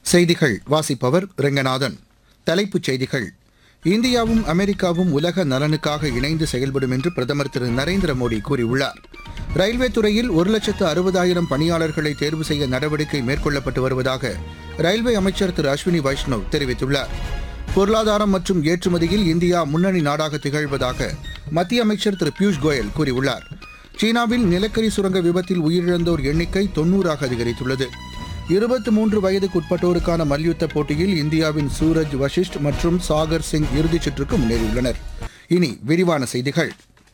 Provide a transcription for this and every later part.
செய்திகள் வாசிப்பவர் ரெங்கநாதன் தலைப்புச் செய்திகள் இந்தியாவும் அமெரிக்காவும் உலக நலனுக்காக இணைந்து செயல்படும் என்று பிரதமர் திரு நரேந்திர மோடி கூறியுள்ளார் ரயில்வே துறையில் ஒரு லட்சத்து அறுபதாயிரம் பணியாளர்களை தேர்வு செய்ய நடவடிக்கை மேற்கொள்ளப்பட்டு வருவதாக ரயில்வே அமைச்சர் திரு அஸ்வினி வைஷ்ணவ் தெரிவித்துள்ளார் பொருளாதாரம் மற்றும் ஏற்றுமதியில் இந்தியா முன்னணி நாடாக திகழ்வதாக மத்திய அமைச்சர் திரு பியூஷ் கோயல் கூறியுள்ளார் சீனாவில் நிலக்கரி சுரங்க விபத்தில் உயிரிழந்தோர் எண்ணிக்கை தொன்னூறாக அதிகரித்துள்ளது இருபத்தி மூன்று வயதுக்குட்பட்டோருக்கான மல்யுத்த போட்டியில் இந்தியாவின் சூரஜ் வஷிஷ்ட் மற்றும் சாகர் சிங் இறுதிச் சுற்றுக்கு முன்னேறியுள்ளனர் இனி விரிவான செய்திகள்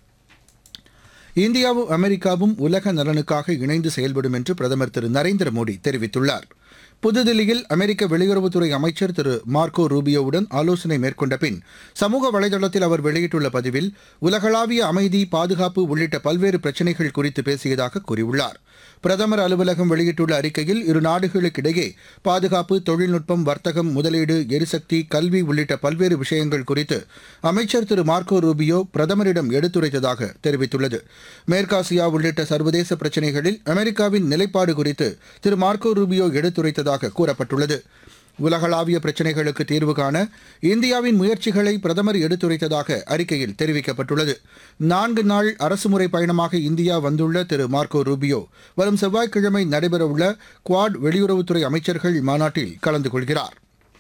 இந்தியாவும் அமெரிக்காவும் உலக நலனுக்காக இணைந்து செயல்படும் என்று பிரதமர் திரு நரேந்திர மோடி தெரிவித்துள்ளார் புதுதில்லியில் அமெரிக்க வெளியுறவுத்துறை அமைச்சர் திரு மார்க்கோ ரூபியோவுடன் ஆலோசனை மேற்கொண்ட பின் சமூக வலைதளத்தில் அவர் வெளியிட்டுள்ள பதிவில் உலகளாவிய அமைதி பாதுகாப்பு உள்ளிட்ட பல்வேறு பிரச்சினைகள் குறித்து பேசியதாக கூறியுள்ளார் பிரதமர் அலுவலகம் வெளியிட்டுள்ள அறிக்கையில் இரு நாடுகளுக்கிடையே பாதுகாப்பு தொழில்நுட்பம் வர்த்தகம் முதலீடு எரிசக்தி கல்வி உள்ளிட்ட பல்வேறு விஷயங்கள் குறித்து அமைச்சர் திரு மார்க்கோ ரூபியோ பிரதமரிடம் எடுத்துரைத்ததாக தெரிவித்துள்ளது மேற்காசியா உள்ளிட்ட சர்வதேச பிரச்சினைகளில் அமெரிக்காவின் நிலைப்பாடு குறித்து திரு மார்க்கோ ரூபியோ எடுத்துரைத்ததாக கூறப்பட்டுள்ளது உலகளாவிய பிரச்சினைகளுக்கு தீர்வு காண இந்தியாவின் முயற்சிகளை பிரதமர் எடுத்துரைத்ததாக அறிக்கையில் தெரிவிக்கப்பட்டுள்ளது நான்கு நாள் அரசுமுறை பயணமாக இந்தியா வந்துள்ள திரு மார்க்கோ ரூபியோ வரும் செவ்வாய்க்கிழமை நடைபெறவுள்ள குவாட் வெளியுறவுத்துறை அமைச்சர்கள் மாநாட்டில் கலந்து கொள்கிறார்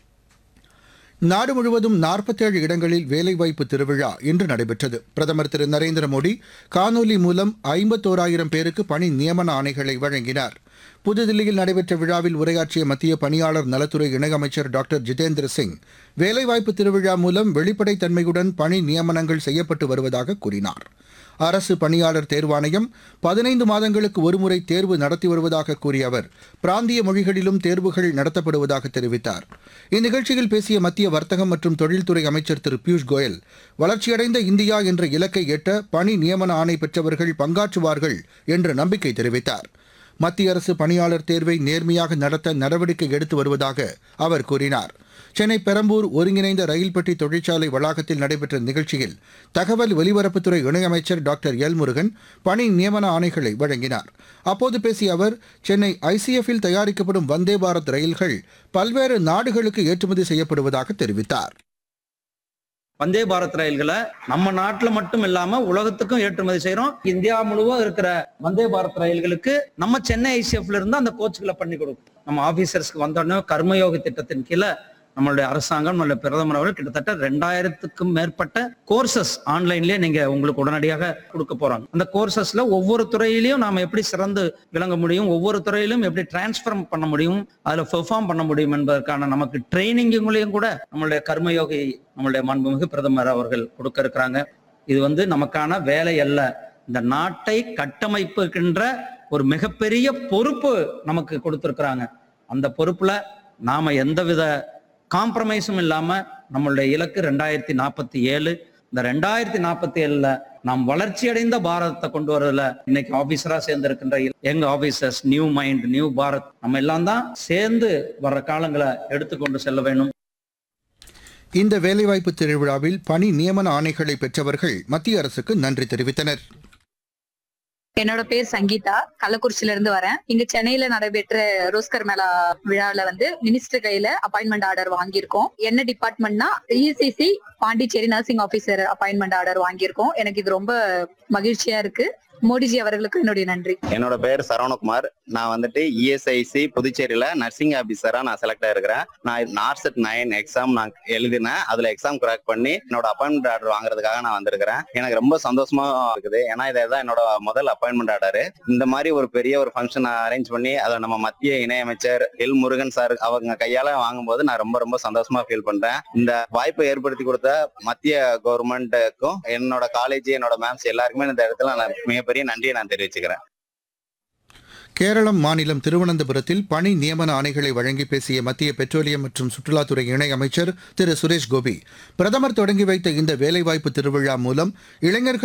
நாடு முழுவதும் நாற்பத்தேழு இடங்களில் வேலைவாய்ப்பு திருவிழா இன்று நடைபெற்றது பிரதமர் திரு நரேந்திர மோடி காணொலி மூலம் ஐம்பத்தோராயிரம் பேருக்கு பணி நியமன ஆணைகளை வழங்கினார் புதுதில்லியில் நடைபெற்ற விழாவில் உரையாற்றிய மத்திய பணியாளர் நலத்துறை இணையமைச்சர் டாக்டர் ஜிதேந்திர சிங் வேலைவாய்ப்பு திருவிழா மூலம் வெளிப்படைத்தன்மையுடன் பணி நியமனங்கள் செய்யப்பட்டு வருவதாக கூறினார் அரசு பணியாளர் தேர்வாணையம் பதினைந்து மாதங்களுக்கு ஒருமுறை தேர்வு நடத்தி வருவதாக கூறிய அவர் பிராந்திய மொழிகளிலும் தேர்வுகள் நடத்தப்படுவதாக தெரிவித்தார் இந்நிகழ்ச்சியில் பேசிய மத்திய வர்த்தகம் மற்றும் தொழில்துறை அமைச்சர் திரு பியூஷ் கோயல் வளர்ச்சியடைந்த இந்தியா என்ற இலக்கை எட்ட பணி நியமன ஆணை பெற்றவர்கள் பங்காற்றுவார்கள் என்று நம்பிக்கை தெரிவித்தார் மத்திய அரசு பணியாளர் தேர்வை நேர்மையாக நடத்த நடவடிக்கை எடுத்து வருவதாக அவர் கூறினார் சென்னை பெரம்பூர் ஒருங்கிணைந்த ரயில் பெட்டி தொழிற்சாலை வளாகத்தில் நடைபெற்ற நிகழ்ச்சியில் தகவல் ஒலிபரப்புத்துறை இணையமைச்சர் டாக்டர் எல் முருகன் பணி நியமன ஆணைகளை வழங்கினார் அப்போது பேசிய அவர் சென்னை ஐசிஎஃப்பில் தயாரிக்கப்படும் வந்தே பாரத் ரயில்கள் பல்வேறு நாடுகளுக்கு ஏற்றுமதி செய்யப்படுவதாக தெரிவித்தார் வந்தே பாரத் ரயில்களை நம்ம நாட்டுல மட்டும் இல்லாம உலகத்துக்கும் ஏற்றுமதி செய்யறோம் இந்தியா முழுவதும் இருக்கிற வந்தே பாரத் ரயில்களுக்கு நம்ம சென்னை ஐசிஎஃப்ல இருந்து அந்த கோச்சுகளை பண்ணி கொடுக்கும் நம்ம ஆபீசர்ஸ்க்கு வந்தோடனே கர்மயோக திட்டத்தின் கீழே நம்மளுடைய அரசாங்கம் நம்மளுடைய பிரதமர் அவர்கள் கிட்டத்தட்ட ரெண்டாயிரத்துக்கும் மேற்பட்ட கோர்சஸ் ஆன்லைன்லயே நீங்க உங்களுக்கு உடனடியாக கொடுக்க போறாங்க அந்த கோர்சஸ்ல ஒவ்வொரு துறையிலையும் நாம எப்படி சிறந்து விளங்க முடியும் ஒவ்வொரு துறையிலும் எப்படி டிரான்ஸ்ஃபார்ம் பண்ண முடியும் அதுல பெர்ஃபார்ம் பண்ண முடியும் என்பதற்கான நமக்கு ட்ரைனிங்குங்களையும் கூட நம்மளுடைய கர்மயோகி நம்மளுடைய மாண்புமிகு பிரதமர் அவர்கள் கொடுக்க இருக்கிறாங்க இது வந்து நமக்கான வேலை அல்ல இந்த நாட்டை கட்டமைப்புகின்ற ஒரு மிகப்பெரிய பொறுப்பு நமக்கு கொடுத்திருக்கிறாங்க அந்த பொறுப்புல நாம எந்தவித காம்ப்ரமைஸும் இல்லாம நம்மளுடைய இலக்கு ரெண்டாயிரத்தி நாற்பத்தி ஏழு இந்த ரெண்டாயிரத்தி நாற்பத்தி ஏழுல நாம் வளர்ச்சி அடைந்த பாரதத்தை கொண்டு வரதுல இன்னைக்கு ஆபீசரா சேர்ந்து இருக்கின்ற எங்க officers new mind new Bharat நம்ம எல்லாம் தான் சேர்ந்து வர்ற காலங்களை எடுத்துக்கொண்டு செல்ல வேண்டும் இந்த வேலைவாய்ப்பு திருவிழாவில் பணி நியமன ஆணைகளை பெற்றவர்கள் மத்திய அரசுக்கு நன்றி தெரிவித்தனர் என்னோட பேர் சங்கீதா கள்ளக்குறிச்சியில இருந்து வரேன் இங்க சென்னையில நடைபெற்ற ரோஸ்கர் மேளா விழால வந்து மினிஸ்டர் கையில அப்பாயின்மெண்ட் ஆர்டர் வாங்கியிருக்கோம் என்ன டிபார்ட்மெண்ட்னா E C C Pondicherry nursing officer appointment order வாங்கியிருக்கோம் எனக்கு இது ரொம்ப மகிழ்ச்சியா இருக்கு மோடிஜி அவர்களுக்கு என்னுடைய நன்றி என்னோட பேர் சரவணகுமார் நான் வந்துட்டு இஎஸ்ஐசி புதுச்சேரியில நர்சிங் ஆபீசரா நான் செலக்ட் ஆயிருக்கிறேன் நான் நார்செட் நைன் எக்ஸாம் நான் எழுதினேன் அதுல எக்ஸாம் கிராக் பண்ணி என்னோட அப்பாயின்மெண்ட் ஆர்டர் வாங்குறதுக்காக நான் வந்திருக்கிறேன் எனக்கு ரொம்ப சந்தோஷமா இருக்குது ஏன்னா இதான் என்னோட முதல் அப்பாயின்மெண்ட் ஆர்டர் இந்த மாதிரி ஒரு பெரிய ஒரு ஃபங்க்ஷன் அரேஞ்ச் பண்ணி அதை நம்ம மத்திய இணையமைச்சர் எல் முருகன் சார் அவங்க கையால வாங்கும்போது நான் ரொம்ப ரொம்ப சந்தோஷமா ஃபீல் பண்றேன் இந்த வாய்ப்பை ஏற்படுத்தி கொடுத்த மத்திய கவர்மெண்ட்டுக்கும் என்னோட காலேஜ் என்னோட மேம்ஸ் எல்லாருக்குமே இந்த இடத்துல நான் மிகப்பெரிய நன்றியை நான் தெரிவிச்சுக்கிறேன் கேரளம் மாநிலம் திருவனந்தபுரத்தில் பணி நியமன ஆணைகளை வழங்கி பேசிய மத்திய பெட்ரோலியம் மற்றும் சுற்றுலாத்துறை இணை அமைச்சர் திரு சுரேஷ் கோபி பிரதமர் தொடங்கி வைத்த இந்த வேலைவாய்ப்பு திருவிழா மூலம் இளைஞர்கள்